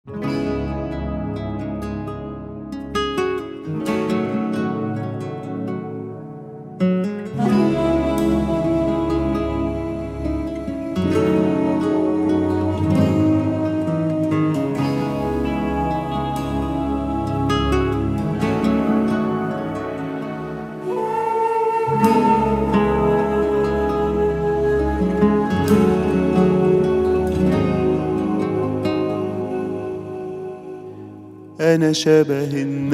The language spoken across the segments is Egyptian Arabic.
أنا شبه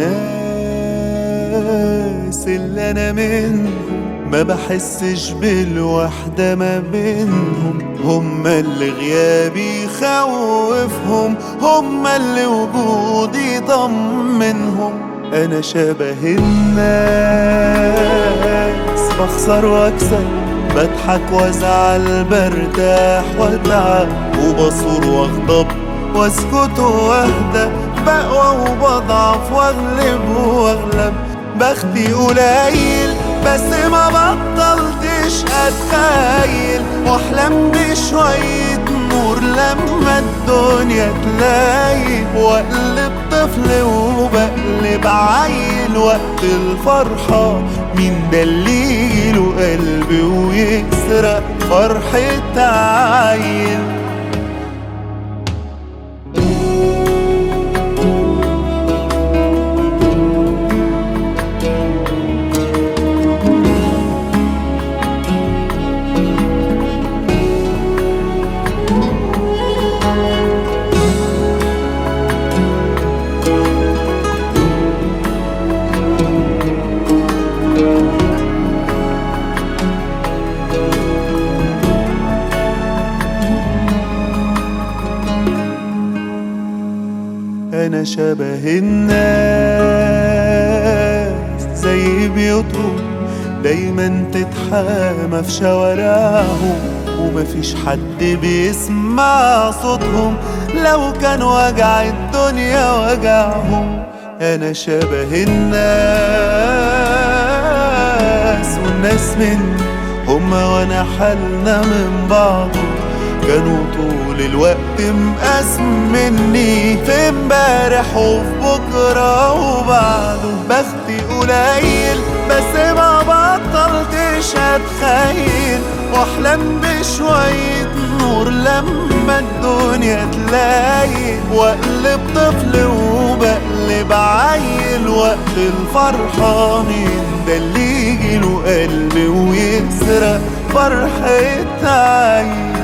الناس اللي أنا منهم ما بحسش بالوحدة ما بينهم هم اللي غيابي يخوفهم هم اللي وجودي يطمنهم أنا شبه الناس بخسر وأكسب بضحك وازعل برتاح واتعب وبصور واغضب واسكت واهدى بقوى وبضعف واغلب واغلب بختي قليل بس ما بطلتش اتخيل واحلم بشوية نور لما الدنيا تلاقي واقلب طفل وبقلب عيل وقت الفرحة مين ده اللي يجيله قلبي ويسرق فرحة عيل أنا شبه الناس زي بيوتهم دايما تتحامى في شوارعهم ومفيش حد بيسمع صوتهم لو كان وجع الدنيا وجعهم أنا شبه الناس والناس مني هما وانا حالنا من بعضه كانوا طول الوقت مقاسم مني في امبارح وفي بكرة وبعده بختي قليل بس ما بطلتش اتخيل واحلم بشوية نور لما الدنيا تلاقي واقلب طفل وبقلب عيل وقت الفرحة مين ده اللي يجيله قلبي ويسرق فرحة عيل